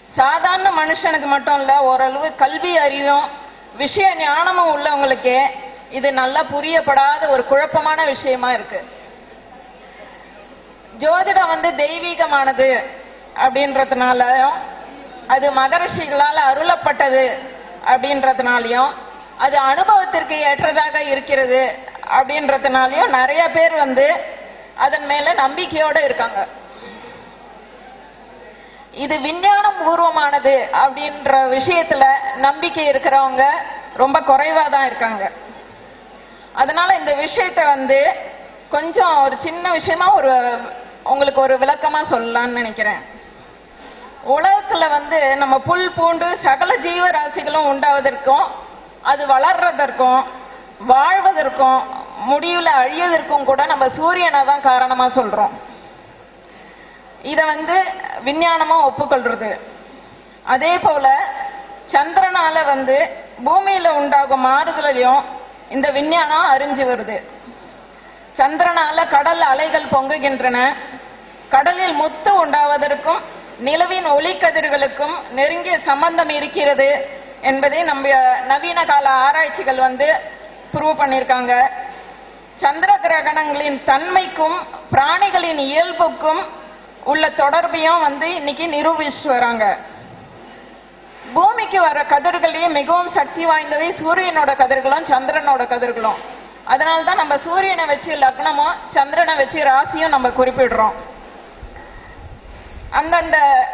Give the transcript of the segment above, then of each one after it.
சாதாரண மனுஷனுக்கு மட்டும் இல்ல ஓரளவு கல்வி அறிவும் விஷய ஞானமும் உள்ளவங்களுக்கே இது நல்லா புரியப்படாத ஒரு குழப்பமான விஷயமா இருக்கு ஜோதிடம் வந்து தெய்வீகமானது அப்படின்றதுனாலயும் அது மகரிஷிகளால் அருளப்பட்டது அப்படின்றதுனாலயும் அது அனுபவத்திற்கு ஏற்றதாக இருக்கிறது அப்படின்றதுனாலயும் நிறைய பேர் வந்து அதன் மேல நம்பிக்கையோட இருக்காங்க இது விஞ்ஞானம் பூர்வமானது அப்படின்ற விஷயத்துல நம்பிக்கை இருக்கிறவங்க ரொம்ப குறைவா தான் இருக்காங்க அதனால இந்த விஷயத்தை வந்து கொஞ்சம் ஒரு சின்ன விஷயமா ஒரு உங்களுக்கு ஒரு விளக்கமா சொல்லலாம்னு நினைக்கிறேன் உலகத்துல வந்து நம்ம புல் பூண்டு சகல ஜீவராசிகளும் உண்டாவதற்கும் அது வளர்றதற்கும் வாழ்வதற்கும் முடிவுல அழியதற்கும் கூட நம்ம சூரியனை தான் காரணமா சொல்றோம் இத வந்து விஞ்ஞானமா ஒப்புக்கொள்றது அதே போல சந்திரனால வந்து பூமியில உண்டாகும் மாறுதலையும் இந்த விஞ்ஞானம் அறிஞ்சு வருது சந்திரனால கடல் அலைகள் பொங்குகின்றன கடலில் முத்து உண்டாவதற்கும் நிலவின் ஒளிக்கதிர்களுக்கும் நெருங்கிய சம்பந்தம் இருக்கிறது என்பதை நம்ம நவீன கால ஆராய்ச்சிகள் வந்து ப்ரூவ் பண்ணியிருக்காங்க சந்திர கிரகணங்களின் தன்மைக்கும் பிராணிகளின் இயல்புக்கும் உள்ள தொடர்பையும் வந்து இன்னைக்கு நிரூபிச்சுட்டு வராங்க பூமிக்கு வர கதிர்களே மிகவும் சக்தி வாய்ந்தவை சூரியனோட கதிர்களும் சந்திரனோட கதிர்களும் அதனால தான் நம்ம சூரியனை வச்சு லக்னமும் சந்திரனை வச்சு ராசியும் நம்ம குறிப்பிடுறோம் அந்தந்த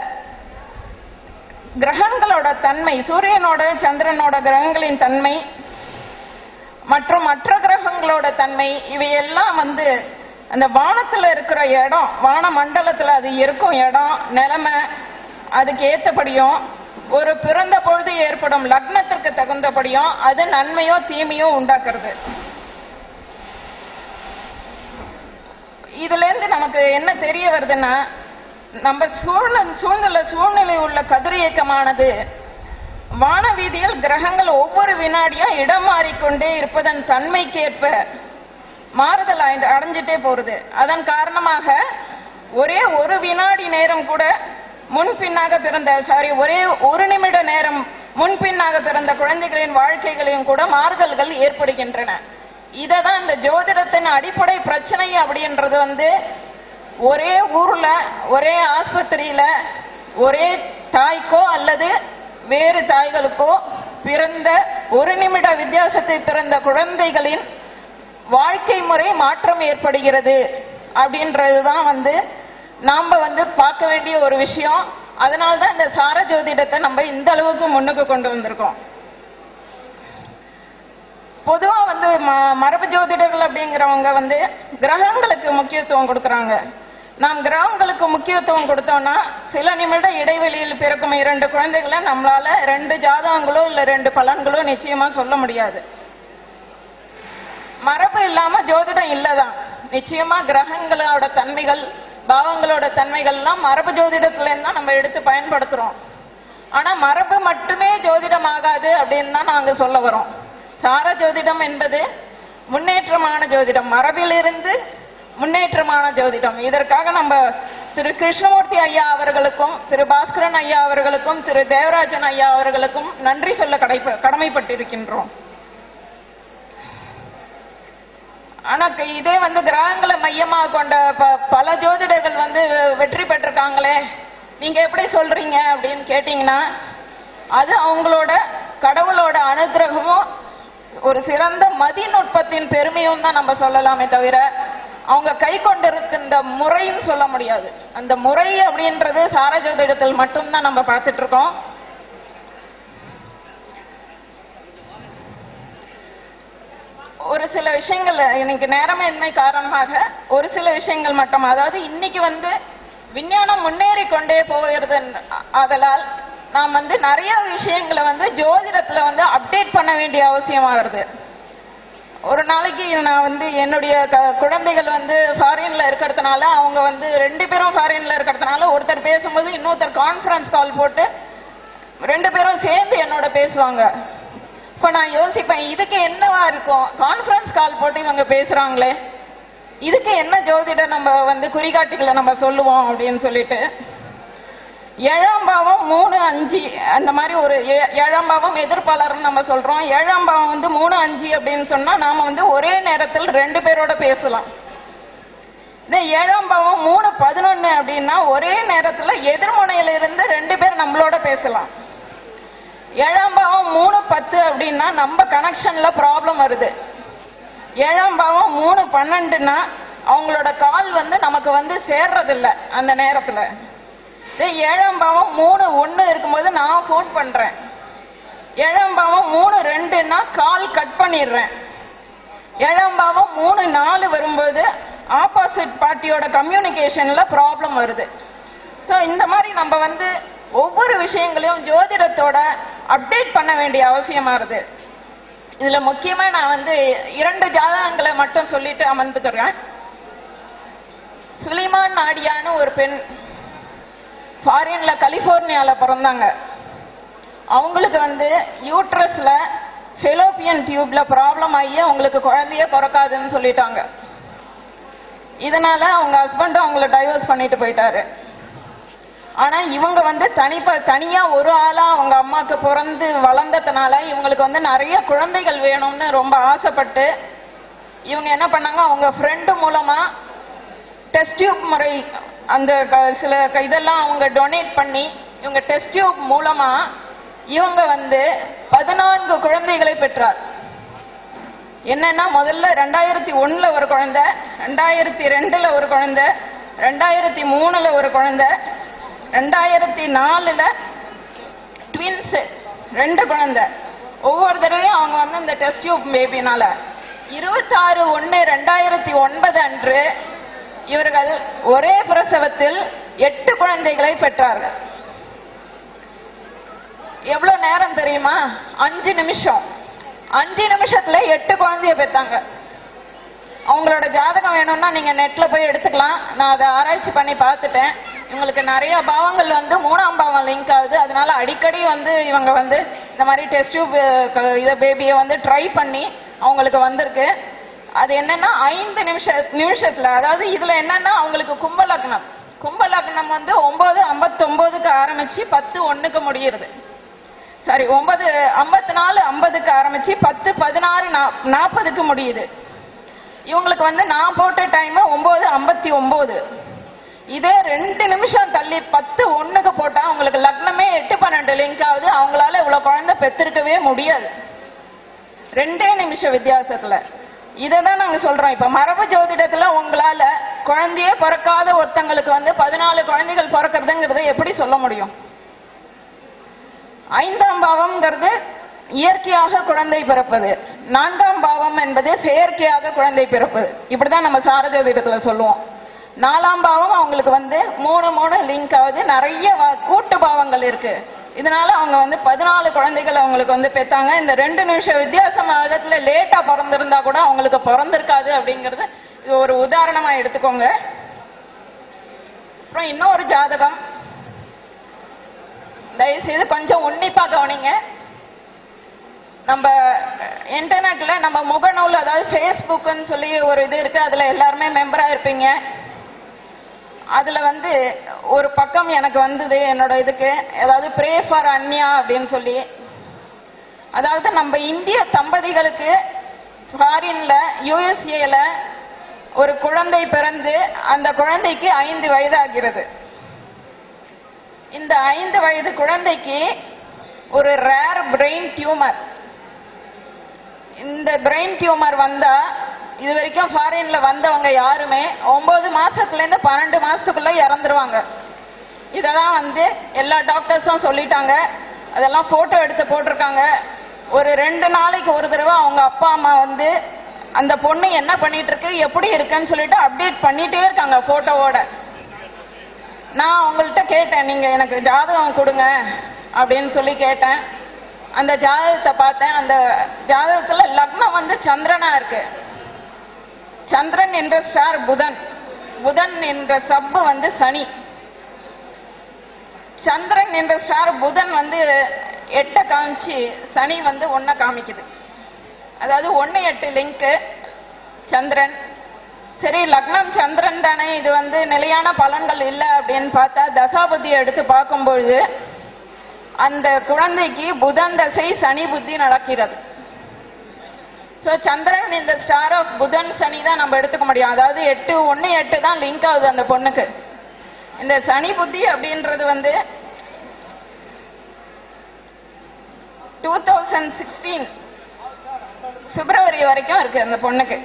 கிரகங்களோட தன்மை சூரியனோட சந்திரனோட கிரகங்களின் தன்மை மற்றும் மற்ற கிரகங்களோட தன்மை இவையெல்லாம் வந்து அந்த வானத்துல இருக்கிற இடம் வான மண்டலத்துல அது இருக்கும் இடம் நிலைமை அதுக்கு ஏத்தபடியும் ஒரு பிறந்த பொழுது ஏற்படும் லக்னத்திற்கு தகுந்தபடியும் அது நன்மையோ தீமையோ உண்டாக்குறது இதுல இருந்து நமக்கு என்ன தெரிய வருதுன்னா நம்ம சூழ்நிலை சூழ்நிலை சூழ்நிலை உள்ள கதிரியக்கமானது வானவீதியில் கிரகங்கள் ஒவ்வொரு வினாடியும் இடம் மாறிக்கொண்டே இருப்பதன் தன்மைக்கேற்ப மாறுதல் அடைந்து- அடைஞ்சிட்டே போறது அதன் காரணமாக ஒரே ஒரு வினாடி நேரம் கூட முன்பின்னாக பிறந்த சாரி ஒரே ஒரு நிமிட நேரம் முன்பின்னாக பிறந்த குழந்தைகளின் வாழ்க்கைகளையும் கூட மாறுதல்கள் ஏற்படுகின்றன இதை தான் இந்த ஜோதிடத்தின் அடிப்படை பிரச்சனை அப்படின்றது வந்து ஒரே ஊர்ல ஒரே ஆஸ்பத்திரியில ஒரே தாய்க்கோ அல்லது வேறு தாய்களுக்கோ பிறந்த ஒரு நிமிட வித்தியாசத்தை பிறந்த குழந்தைகளின் வாழ்க்கை முறை மாற்றம் ஏற்படுகிறது அப்படின்றதுதான் வந்து நாம வந்து பார்க்க வேண்டிய ஒரு விஷயம் அதனால தான் இந்த சார ஜோதிடத்தை நம்ம இந்த அளவுக்கு முன்னுக்கு கொண்டு வந்திருக்கோம் பொதுவா வந்து ம- மரபு ஜோதிடர்கள் அப்படிங்கிறவங்க வந்து கிரகங்களுக்கு முக்கியத்துவம் கொடுக்கறாங்க நாம் கிரகங்களுக்கு முக்கியத்துவம் கொடுத்தோம்னா சில நிமிட இடைவெளியில் பிறக்கும் இரண்டு குழந்தைகளை நம்மளால ரெண்டு ஜாதகங்களோ இல்ல ரெண்டு பலன்களோ நிச்சயமா சொல்ல முடியாது மரபு இல்லாம ஜோதிடம் இல்லதான் நிச்சயமா கிரகங்களோட தன்மைகள் பாவங்களோட தன்மைகள்லாம் மரபு ஜோதிடத்துல இருந்து தான் நம்ம எடுத்து பயன்படுத்துறோம் ஆனா மரபு மட்டுமே ஜோதிடம் ஆகாது அப்படின்னு தான் நாங்க சொல்ல வரோம் சார ஜோதிடம் என்பது முன்னேற்றமான ஜோதிடம் மரபிலிருந்து முன்னேற்றமான ஜோதிடம் இதற்காக நம்ம திரு கிருஷ்ணமூர்த்தி ஐயா அவர்களுக்கும் திரு பாஸ்கரன் ஐயா அவர்களுக்கும் திரு தேவராஜன் ஐயா அவர்களுக்கும் நன்றி சொல்ல கடை கடமைப்பட்டிருக்கின்றோம் ஆனா க- இதே வந்து கிரகங்களை மையமாக கொண்ட ப- பல ஜோதிடர்கள் வந்து வெ- வெற்றி பெற்றிருக்காங்களே நீங்க எப்படி சொல்றீங்க அப்படின்னு கேட்டீங்கன்னா அது அவங்களோட கடவுளோட அனுகிரகமும் ஒரு சிறந்த மதிநுட்பத்தின் பெருமையும் தான் நம்ம சொல்லலாமே தவிர அவங்க கை கொண்டிருக்கின்ற முறைன்னு சொல்ல முடியாது அந்த முறை அப்படின்றது சார ஜோதிடத்தில் மட்டும்தான் நம்ம பார்த்துட்டு இருக்கோம் ஒரு சில விஷயங்கள் எனக்கு நேரமின்மை காரணமாக ஒரு சில விஷயங்கள் மட்டும் அதாவது இன்னைக்கு வந்து விஞ்ஞானம் முன்னேறி கொண்டே போகிறது ஆதலால் நாம் வந்து நிறைய விஷயங்களை வந்து ஜோதிடத்துல வந்து அப்டேட் பண்ண வேண்டிய அவசியமா வருது ஒரு நாளைக்கு நான் வந்து என்னுடைய க- குழந்தைகள் வந்து ஃபாரின்ல இருக்கிறதுனால அவங்க வந்து ரெண்டு பேரும் ஃபாரின்ல இருக்கிறதுனால ஒருத்தர் பேசும்போது இன்னொருத்தர் கான்ஃபரன்ஸ் கால் போட்டு ரெண்டு பேரும் சேர்ந்து என்னோட பேசுவாங்க இப்ப நான் யோசிப்பேன் இதுக்கு என்னவா இருக்கும் கான்ஃபரன்ஸ் கால் போட்டு இவங்க பேசுறாங்களே இதுக்கு என்ன ஜோதிடம் நம்ம வந்து குறிகாட்டிகளை நம்ம சொல்லுவோம் அப்படின்னு சொல்லிட்டு ஏழாம் பாவம் மூணு அஞ்சு அந்த மாதிரி ஒரு ஏ- ஏழாம் பாவம் எதிர்ப்பாளர்னு நம்ம சொல்றோம் ஏழாம் பாவம் வந்து மூணு அஞ்சு அப்படின்னு சொன்னா நாம வந்து ஒரே நேரத்தில் ரெண்டு பேரோட பேசலாம் இதே ஏழாம் பாவம் மூணு பதினொன்னு அப்படின்னா ஒரே நேரத்துல எதிர்முனையில இருந்து ரெண்டு பேர் நம்மளோட பேசலாம் ஏழாம் பாவம் மூணு பத்து அப்படின்னா நம்ம கனெக்ஷன்ல ப்ராப்ளம் வருது ஏழாம் பாவம் மூணு பன்னெண்டுன்னா அவங்களோட கால் வந்து நமக்கு வந்து சேர்றதில்ல அந்த நேரத்துல இதே ஏழாம் பாவம் மூணு ஒண்ணு இருக்கும்போது நான் ஃபோன் பண்றேன் ஏழாம் பாவம் மூணு ரெண்டுன்னா கால் கட் பண்ணிடுறேன் ஏழாம் பாவம் மூணு நாலு வரும்போது ஆப்போசிட் பார்ட்டியோட கம்யூனிகேஷன்ல ப்ராப்ளம் வருது ஸோ இந்த மாதிரி நம்ம வந்து ஒவ்வொரு விஷயங்களையும் ஜோதிடத்தோட அப்டேட் பண்ண வேண்டிய அவசியமா இருக்கு இதுல முக்கியமா நான் வந்து இரண்டு ஜாதகங்களை மட்டும் சொல்லிட்டு அமர்ந்துக்கிறேன் சுலைமான் நாடியான்னு ஒரு பெண் ஃபாரின்ல கலிபோர்னியால பிறந்தாங்க அவங்களுக்கு வந்து யூட்ரஸ்ல ஃபெலோப்பியன் டியூப்ல ப்ராப்ளம் ஆகி அவங்களுக்கு குழந்தையே பிறக்காதுன்னு சொல்லிட்டாங்க இதனால அவங்க ஹஸ்பண்டும் அவங்கள டைவர்ஸ் பண்ணிட்டு போயிட்டாரு ஆனா இவங்க வந்து தனிப்ப தனியா ஒரு ஆளா அவங்க அம்மாக்கு பிறந்து வளர்ந்ததுனால இவங்களுக்கு வந்து நிறைய குழந்தைகள் வேணும்னு ரொம்ப ஆசைப்பட்டு இவங்க என்ன பண்ணாங்க அவங்க ஃப்ரெண்டு மூலமா டெஸ்ட் டியூப் முறை அந்த க- சில க- இதெல்லாம் அவங்க டொனேட் பண்ணி இவங்க டெஸ்ட் டியூப் மூலமா இவங்க வந்து பதினான்கு குழந்தைகளை பெற்றார் என்னன்னா முதல்ல ரெண்டாயிரத்தி ஒண்ணுல ஒரு குழந்தை ரெண்டாயிரத்தி ரெண்டுல ஒரு குழந்தை ரெண்டாயிரத்தி மூணுல ஒரு குழந்தை ரெண்டாயிரத்தி நாலுல ட்வின்ஸ் ரெண்டு குழந்தை ஒவ்வொரு தடவையும் அவங்க வந்து இந்த டெஸ்ட் டியூப் பேபினால இருபத்தாறு ஒன்னு ரெண்டாயிரத்தி ஒன்பது அன்று இவர்கள் ஒரே பிரசவத்தில் எட்டு குழந்தைகளை பெற்றார்கள் எவ்வளவு நேரம் தெரியுமா அஞ்சு நிமிஷம் அஞ்சு நிமிஷத்துல எட்டு குழந்தைய பெத்தாங்க அவங்களோட ஜாதகம் வேணும்னா நீங்க நெட்ல போய் எடுத்துக்கலாம் நான் அதை ஆராய்ச்சி பண்ணி பார்த்துட்டேன் இவங்களுக்கு நிறைய பாவங்கள் வந்து மூணாம் பாவம் லிங்க் ஆகுது அதனால அடிக்கடி வந்து இவங்க வந்து இந்த மாதிரி டெஸ்ட் டியூப் இத பேபியை வந்து ட்ரை பண்ணி அவங்களுக்கு வந்திருக்கு அது என்னன்னா ஐந்து நிமிஷ நிமிஷத்துல அதாவது இதுல என்னன்னா அவங்களுக்கு கும்ப லக்னம் கும்ப லக்னம் வந்து ஒன்பது ஐம்பத்தொன்பதுக்கு ஆரம்பிச்சு பத்து ஒண்ணுக்கு முடியுது சாரி ஒன்பது ஐம்பத்தி நாலு ஐம்பதுக்கு ஆரம்பிச்சு பத்து பதினாறு நாற்பதுக்கு முடியுது இவங்களுக்கு வந்து நான் போட்ட டைம் ஒன்பது ஐம்பத்தி ஒன்பது இதே ரெண்டு நிமிஷம் தள்ளி பத்து ஒண்ணுக்கு போட்டா அவங்களுக்கு லக்னமே எட்டு பன்னெண்டு லிங்க் ஆகுது அவங்களால இவ்வளவு குழந்தை பெத்திருக்கவே முடியாது ரெண்டே நிமிஷம் வித்தியாசத்துல இததான் நாங்க சொல்றோம் இப்ப மரபு ஜோதிடத்துல உங்களால குழந்தையே பிறக்காத ஒருத்தங்களுக்கு வந்து பதினாலு குழந்தைகள் பிறக்கிறதுங்கிறத எப்படி சொல்ல முடியும் ஐந்தாம் பாவம்ங்கிறது இயற்கையாக குழந்தை பிறப்பது நான்காம் பாவம் என்பது செயற்கையாக குழந்தை பிறப்பது இப்படிதான் நம்ம சாரஜோதிடத்துல சொல்லுவோம் நாலாம் பாவம் அவங்களுக்கு வந்து மூணு மூணு லிங்க் ஆகுது நிறைய வா- கூட்டு பாவங்கள் இருக்கு இதனால அவங்க வந்து பதினாலு குழந்தைகள் அவங்களுக்கு வந்து பெத்தாங்க இந்த ரெண்டு நிமிஷம் வித்தியாசம் ஆகத்துல லேட்டா பிறந்திருந்தா கூட அவங்களுக்கு பிறந்திருக்காது அப்படிங்கறது இது ஒரு உதாரணமா எடுத்துக்கோங்க அப்புறம் இன்னொரு ஜாதகம் தயவுசெய்து கொஞ்சம் உன்னிப்பா கவனிங்க நம்ம இன்டர்நெட்ல நம்ம முகநூல் அதாவது ஃபேஸ்புக்னு சொல்லி ஒரு இது இருக்கு அதுல எல்லாருமே மெம்பரா இருப்பீங்க அதுல வந்து ஒரு பக்கம் எனக்கு வந்தது என்னோட இதுக்கு அதாவது ப்ரே ஃபார் அன்யா அப்படின்னு சொல்லி அதாவது நம்ம இந்திய தம்பதிகளுக்கு ஃபாரின்ல யூஎஸ்ஏல ஒரு குழந்தை பிறந்து அந்த குழந்தைக்கு ஐந்து வயது ஆகிறது இந்த ஐந்து வயது குழந்தைக்கு ஒரு ரேர் பிரெயின் டியூமர் இந்த பிரெயின் டியூமர் வந்தா இது வரைக்கும் ஃபாரின்ல வந்தவங்க யாருமே ஒன்பது மாசத்துல இருந்து பன்னெண்டு மாசத்துக்குள்ள இறந்துருவாங்க இதெல்லாம் வந்து எல்லா டாக்டர்ஸும் சொல்லிட்டாங்க அதெல்லாம் போட்டோ எடுத்து போட்டிருக்காங்க ஒரு ரெண்டு நாளைக்கு ஒரு தடவை அவங்க அப்பா அம்மா வந்து அந்த பொண்ணு என்ன பண்ணிட்டு இருக்கு எப்படி இருக்குன்னு சொல்லிட்டு அப்டேட் பண்ணிட்டே இருக்காங்க போட்டோவோட நான் அவங்கள்ட்ட கேட்டேன் நீங்க எனக்கு ஜாதகம் கொடுங்க அப்படின்னு சொல்லி கேட்டேன் அந்த ஜாதகத்தை பார்த்தேன் அந்த ஜாதகத்துல லக்னம் வந்து சந்திரனா இருக்கு சந்திரன் என்ற ஸ்டார் புதன் புதன் என்ற சப்பு வந்து சனி சந்திரன் என்ற ஸ்டார் புதன் வந்து எட்ட காமிச்சு சனி வந்து ஒன்ன காமிக்குது அதாவது ஒன்னு எட்டு லிங்க் சந்திரன் சரி லக்னம் சந்திரன் தானே இது வந்து நிலையான பலன்கள் இல்லை அப்படின்னு பார்த்தா தசாபுத்தியை எடுத்து பார்க்கும்பொழுது அந்த குழந்தைக்கு புதன் தசை சனி புத்தி நடக்கிறது ஸோ சந்திரன் இந்த ஸ்டார் ஆஃப் புதன் சனி தான் நம்ம எடுத்துக்க முடியும் அதாவது எட்டு ஒன்று எட்டு தான் லிங்க் ஆகுது அந்த பொண்ணுக்கு இந்த சனி புத்தி அப்படின்றது வந்து டூ தௌசண்ட் சிக்ஸ்டீன் பிப்ரவரி வரைக்கும் இருக்கு அந்த பொண்ணுக்கு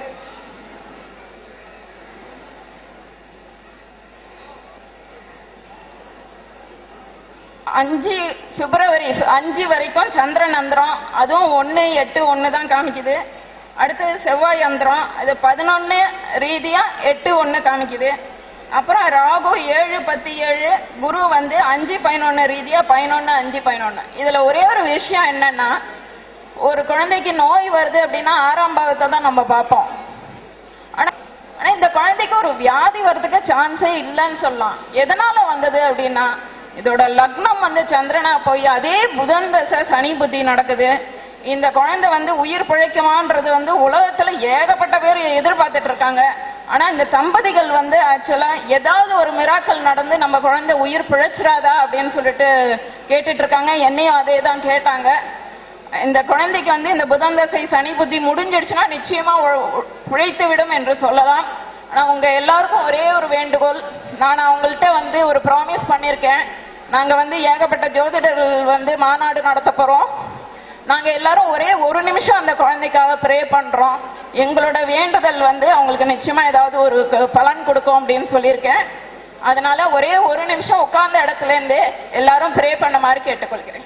அஞ்சு பிப்ரவரி அஞ்சு வரைக்கும் சந்திரன் அந்திரம் அதுவும் ஒன்று எட்டு ஒன்று தான் காமிக்குது அடுத்தது செவ்வாய் அந்திரம் அது பதினொன்று ரீதியா எட்டு ஒன்று காமிக்குது அப்புறம் ராகு ஏழு பத்து ஏழு குரு வந்து அஞ்சு பதினொன்று ரீதியா பதினொன்று அஞ்சு பதினொன்று இதுல ஒரே ஒரு விஷயம் என்னன்னா ஒரு குழந்தைக்கு நோய் வருது அப்படின்னா ஆறாம் பாகத்தை தான் நம்ம பார்ப்போம் ஆனா ஆனா இந்த குழந்தைக்கு ஒரு வியாதி வர்றதுக்கு சான்ஸே இல்லைன்னு சொல்லலாம் எதனால வந்தது அப்படின்னா இதோட லக்னம் வந்து சந்திரனா போய் அதே புதன் தசை சனி புத்தி நடக்குது இந்த குழந்தை வந்து உயிர் பிழைக்குமான்றது வந்து உலகத்துல ஏகப்பட்ட பேர் எதிர்பார்த்துட்டு இருக்காங்க ஆனா இந்த தம்பதிகள் வந்து ஆக்சுவலா ஏதாவது ஒரு மிராக்கள் நடந்து நம்ம குழந்தை உயிர் பிழைச்சிராதா அப்படின்னு சொல்லிட்டு கேட்டுட்டு இருக்காங்க என்னையும் அதே தான் கேட்டாங்க இந்த குழந்தைக்கு வந்து இந்த புதன் தசை சனி புத்தி முடிஞ்சிடுச்சுன்னா நிச்சயமா உ- உ- உழைத்து விடும் என்று சொல்லலாம் ஆனா உங்க எல்லாருக்கும் ஒரே ஒரு வேண்டுகோள் நான் அவங்கள்ட்ட வந்து ஒரு ப்ராமிஸ் பண்ணியிருக்கேன் நாங்க வந்து ஏகப்பட்ட ஜோதிடர்கள் வந்து மாநாடு நடத்த போறோம் நாங்க எல்லாரும் ஒரே ஒரு நிமிஷம் அந்த குழந்தைக்காக ப்ரே பண்றோம் எங்களோட வேண்டுதல் வந்து அவங்களுக்கு நிச்சயமா ஏதாவது ஒரு க- பலன் கொடுக்கும் அப்படின்னு சொல்லியிருக்கேன் அதனால ஒரே ஒரு நிமிஷம் உட்கார்ந்த இடத்துல இருந்து எல்லாரும் ப்ரே பண்ண மாதிரி கேட்டுக்கொள்கிறேன்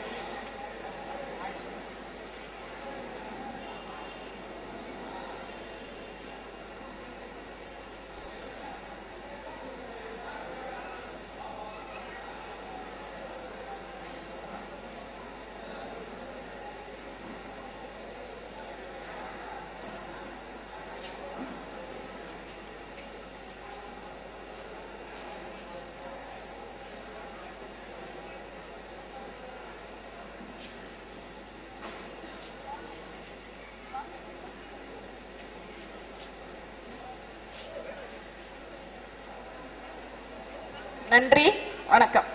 நன்றி வணக்கம்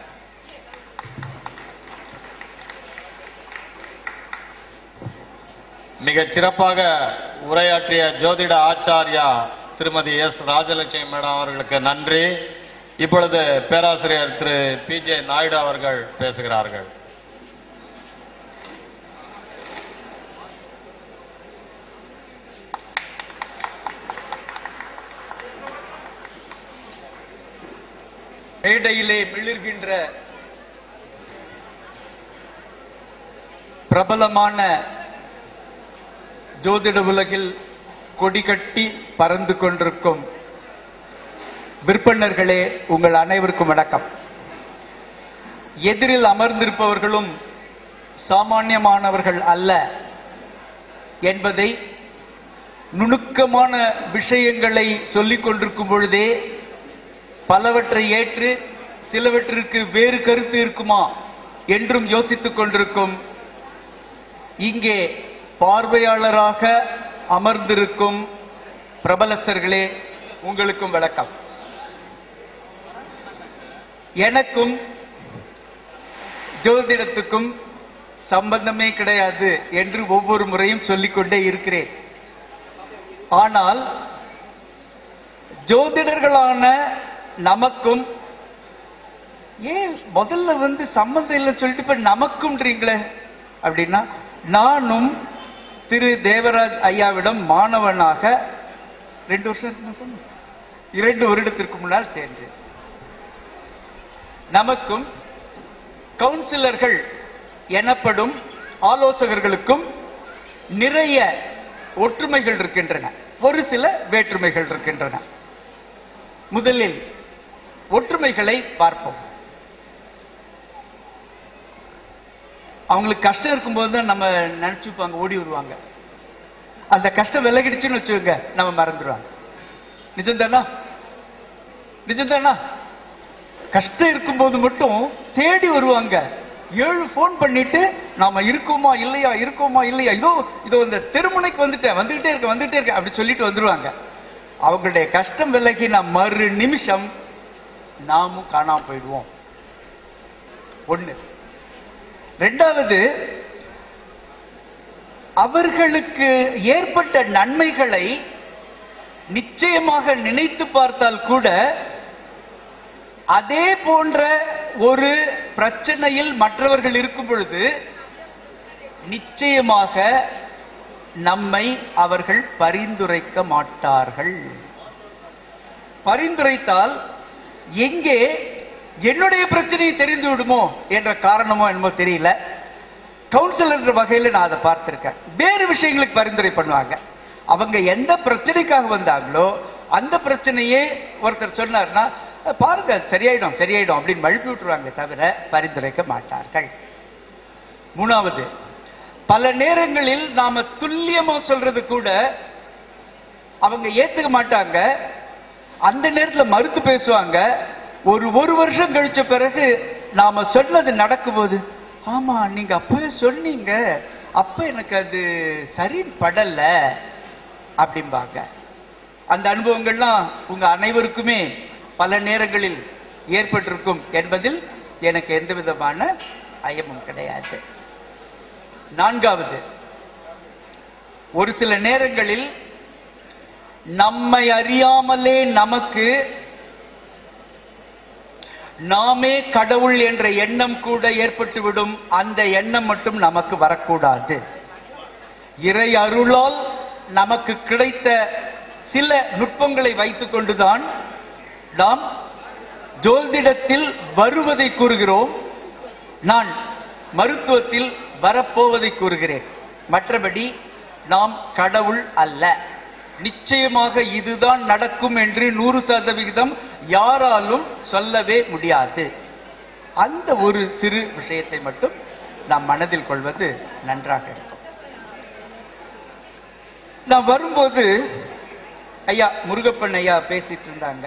மிகச் சிறப்பாக உரையாற்றிய ஜோதிட ஆச்சாரியா திருமதி எஸ் ராஜலட்சுமி மேடம் அவர்களுக்கு நன்றி இப்பொழுது பேராசிரியர் திரு பி ஜே நாயுடு அவர்கள் பேசுகிறார்கள் மேடையிலே மிளிர்கின்ற பிரபலமான ஜோதிட உலகில் கொடிகட்டி பறந்து கொண்டிருக்கும் விற்பனர்களே உங்கள் அனைவருக்கும் வணக்கம் எதிரில் அமர்ந்திருப்பவர்களும் சாமானியமானவர்கள் அல்ல என்பதை நுணுக்கமான விஷயங்களை சொல்லிக் கொண்டிருக்கும் பொழுதே பலவற்றை ஏற்று சிலவற்றிற்கு வேறு கருத்து இருக்குமா என்றும் யோசித்துக் கொண்டிருக்கும் இங்கே பார்வையாளராக அமர்ந்திருக்கும் பிரபலஸ்தர்களே உங்களுக்கும் வணக்கம் எனக்கும் ஜோதிடத்துக்கும் சம்பந்தமே கிடையாது என்று ஒவ்வொரு முறையும் சொல்லிக்கொண்டே இருக்கிறேன் ஆனால் ஜோதிடர்களான நமக்கும் ஏன் முதல்ல வந்து சம்பந்தம் இல்லைன்னு சொல்லிட்டு இப்ப நமக்கும்ன்றீங்களே அப்படின்னா நானும் திரு தேவராஜ் ஐயாவிடம் மாணவனாக ரெண்டு வருஷம் இருக்குமா சொன்னேன்? இரண்டு வருடத்திற்கு முன்னால் சேர்ந்தேன் நமக்கும் கவுன்சிலர்கள் எனப்படும் ஆலோசகர்களுக்கும் நிறைய ஒற்றுமைகள் இருக்கின்றன ஒரு சில வேற்றுமைகள் இருக்கின்றன முதலில் ஒற்றுமைகளை பார்ப்போம் அவங்களுக்கு கஷ்டம் இருக்கும்போது தான் நம்ம நினைச்சுப்பாங்க ஓடி வருவாங்க அந்த கஷ்டம் விலகிடுச்சுன்னு வச்சுக்கோங்க நம்ம மறந்துடுவாங்க நிஜம்தானா நிஜம்தானா கஷ்டம் இருக்கும்போது மட்டும் தேடி வருவாங்க ஏழு ஃபோன் பண்ணிட்டு நாம இருக்கோமா இல்லையா இருக்கோமா இல்லையா இதோ இதோ இந்த தெருமுனைக்கு வந்துட்டேன் வந்துகிட்டே இருக்க வந்துகிட்டே இருக்க அப்படி சொல்லிட்டு வந்துருவாங்க அவங்களுடைய கஷ்டம் விலகின மறு நிமிஷம் நாமும் காணாம போயிடுவோம் ஒண்ணு ரெண்டாவது அவர்களுக்கு ஏற்பட்ட நன்மைகளை நிச்சயமாக நினைத்து பார்த்தால் கூட அதே போன்ற ஒரு பிரச்சனையில் மற்றவர்கள் இருக்கும் பொழுது நிச்சயமாக நம்மை அவர்கள் பரிந்துரைக்க மாட்டார்கள் பரிந்துரைத்தால் எங்கே என்னுடைய பிரச்சனையை தெரிந்து விடுமோ என்ற காரணமோ என்னமோ தெரியல கவுன்சிலர் வகையில் நான் அதை பார்த்திருக்கேன் வேறு விஷயங்களுக்கு பரிந்துரை பண்ணுவாங்க அவங்க எந்த பிரச்சனைக்காக வந்தாங்களோ அந்த பிரச்சனையே ஒருத்தர் சொன்னார்னா பாருங்க சரியாயிடும் சரியாயிடும் அப்படின்னு மழுப்பி விட்டுருவாங்க தவிர பரிந்துரைக்க மாட்டார்கள் மூணாவது பல நேரங்களில் நாம துல்லியமா சொல்றது கூட அவங்க ஏத்துக்க மாட்டாங்க அந்த நேரத்துல மறுத்து பேசுவாங்க ஒரு ஒரு வருஷம் கழிச்ச பிறகு நாம சொன்னது நடக்கும்போது ஆமா நீங்க அப்பவே சொன்னீங்க அப்ப எனக்கு அது சரி படல அப்படிம்பாங்க அந்த அனுபவங்கள்லாம் உங்க அனைவருக்குமே பல நேரங்களில் ஏற்பட்டிருக்கும் என்பதில் எனக்கு எந்த விதமான ஐயமும் கிடையாது நான்காவது ஒரு சில நேரங்களில் நம்மை அறியாமலே நமக்கு நாமே கடவுள் என்ற எண்ணம் கூட ஏற்பட்டுவிடும் அந்த எண்ணம் மட்டும் நமக்கு வரக்கூடாது இறை அருளால் நமக்கு கிடைத்த சில நுட்பங்களை வைத்துக் கொண்டுதான் நாம் ஜோதிடத்தில் வருவதை கூறுகிறோம் நான் மருத்துவத்தில் வரப்போவதை கூறுகிறேன் மற்றபடி நாம் கடவுள் அல்ல நிச்சயமாக இதுதான் நடக்கும் என்று நூறு சதவிகிதம் யாராலும் சொல்லவே முடியாது அந்த ஒரு சிறு விஷயத்தை மட்டும் நாம் மனதில் கொள்வது நன்றாக இருக்கும் நான் வரும்போது ஐயா முருகப்பன் ஐயா பேசிட்டு இருந்தாங்க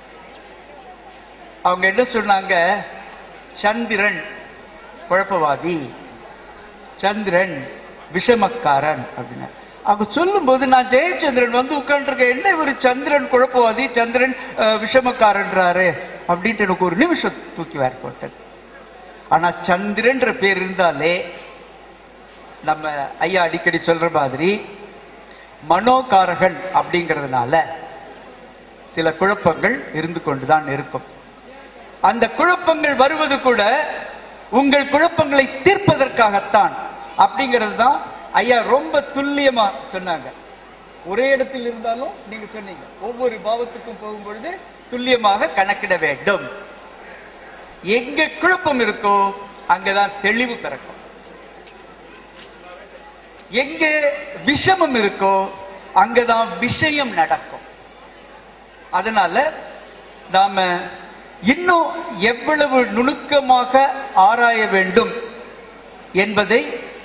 அவங்க என்ன சொன்னாங்க சந்திரன் குழப்பவாதி சந்திரன் விஷமக்காரன் அப்படின்னு அவங்க சொல்லும்போது நான் ஜெயச்சந்திரன் வந்து உட்காந்துருக்க என்ன இவர் சந்திரன் குழப்பவாதி சந்திரன் அஹ், விஷமக்காரன்றாரு அப்படின்ட்டு எனக்கு ஒரு நிமிஷம் தூக்கி வேற போட்டது ஆனா சந்திரன்ற பேர் இருந்தாலே நம்ம ஐயா அடிக்கடி சொல்ற மாதிரி மனோகாரகன் அப்படிங்கிறதுனால சில குழப்பங்கள் இருந்து கொண்டுதான் இருக்கும் அந்த குழப்பங்கள் வருவது கூட உங்கள் குழப்பங்களை தீர்ப்பதற்காகத்தான் அப்படிங்கிறது தான் ஐயா ரொம்ப துல்லியமா சொன்னாங்க ஒரே இடத்தில் இருந்தாலும் நீங்க சொன்னீங்க ஒவ்வொரு பாவத்துக்கும் போகும்பொழுது துல்லியமாக கணக்கிட வேண்டும் எங்க குழப்பம் இருக்கோ அங்கதான் தெளிவு பிறக்கும் எங்கே விஷமம் இருக்கோ அங்கதான் விஷயம் நடக்கும் அதனால நாம இன்னும் எவ்வளவு நுணுக்கமாக ஆராய வேண்டும் என்பதை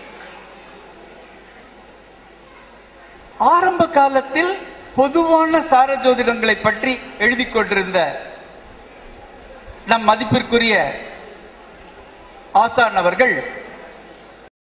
ஆரம்ப காலத்தில் பொதுவான சார ஜோதிடங்களை பற்றி எழுதி கொண்டிருந்த நம் மதிப்பிற்குரிய ஆசான் அவர்கள்